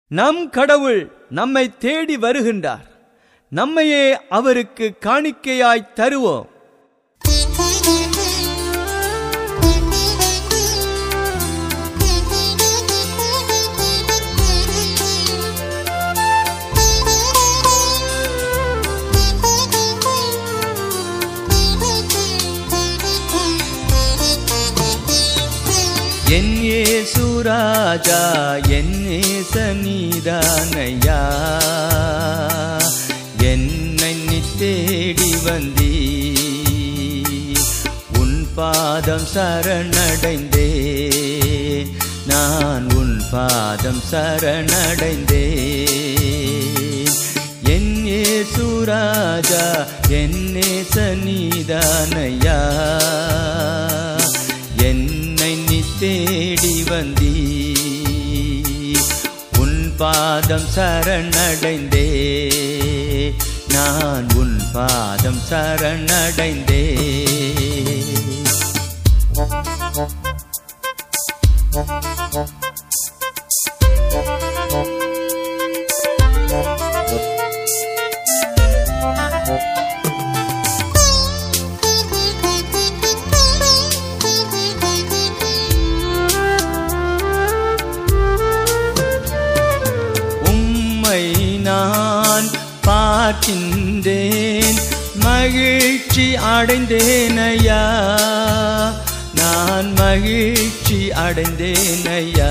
நம் கடவுள் நம்மை தேடி வருகின்றார் நம்மையே அவருக்கு காணிக்கையாய் தருவோம் என் ஏசுராஜா என் நேசனீதானையா என்னை நீ தேடி வந்தீ உன் பாதம் சரணடைந்தே நான் உன் பாதம் சரணடைந்தே என் ஏசுராஜா என் நேசனீதானையா என்னை நீ தேடி வந்தீ உன் பாதம் சரணடைந்தே நான் உன் பாதம் சரணடைந்தே உம்மை நான் பார்க்கின்றேன் மகிழ்ச்சி அடைந்தேனையா நான் மகிழ்ச்சி அடைந்தேனையா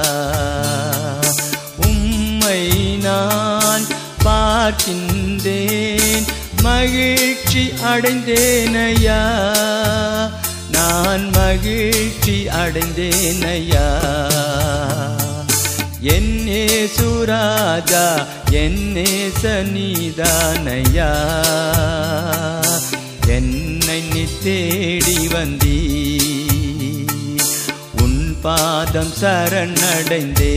உம்மை நான் பார்க்கின்றேன் மகிழ்ச்சி அடைந்தேனையா நான் மகிழ்ச்சி அடைந்தேனையா என்னே சுராஜா என்னே சனிதானையா என்னை நீ தேடி வந்தீ உன் பாதம் சரணடைந்தே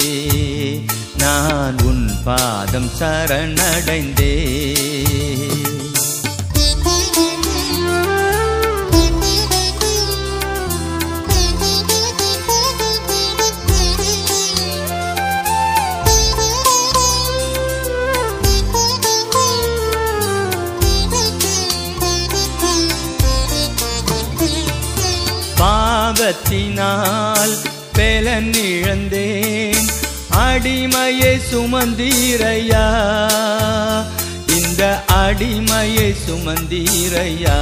நான் உன் பாதம் சரணடைந்தே பாவத்தினால் பெலன் இழந்தேன் அடிமையை சுமந்தீரையா இந்த அடிமையை சுமந்தீரையா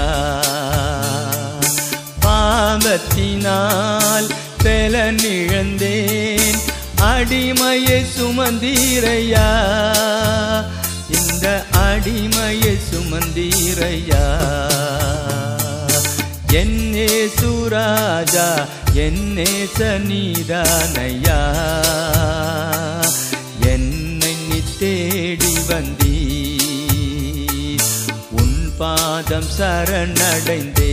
பாவத்தினால் பெலன் இழந்தேன் அடிமையை சுமந்தீரையா இந்த அடிமையை சுமந்தீரையா என்னே சுராஜா என்னே சனிதானையா என்னை நீ தேடி வந்தீ உன் பாதம் சரணடைந்தே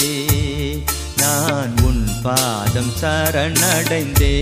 நான் உன் பாதம் சரணடைந்தே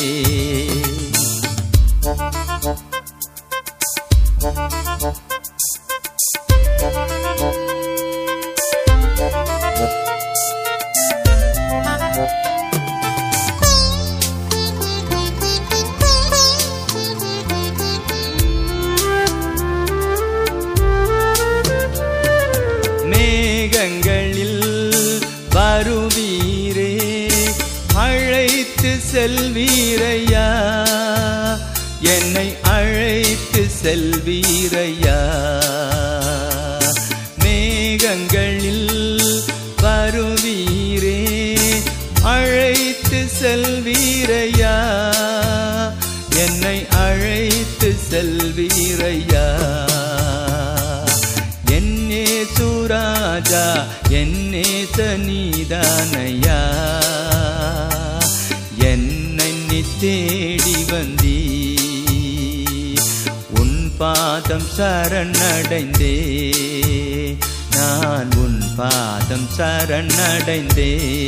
மேகங்களில் வருவீரே அழைத்து செல்வீரையா என்னை அழைத்து செல்வீரையா மேகங்களில் வருவீரே அழைத்து செல்வீரையா என்னை அழைத்து செல்வீரையா என்னே சுராஜா என்னே சனிதானையா என்னை நீ தேடி வந்தீ உன் பாதம் சரணடைந்தே நான் உன் பாதம் சரணடைந்தே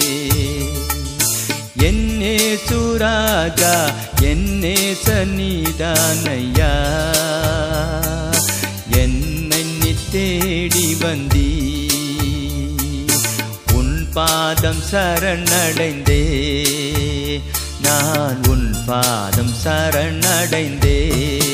என்னே சுராஜா என்னே சனிதானையா என்னை நீ தேடி வந்தீ உன் பாதம் சரணடைந்தே நான் உன் பாதம் சரணடைந்தேன்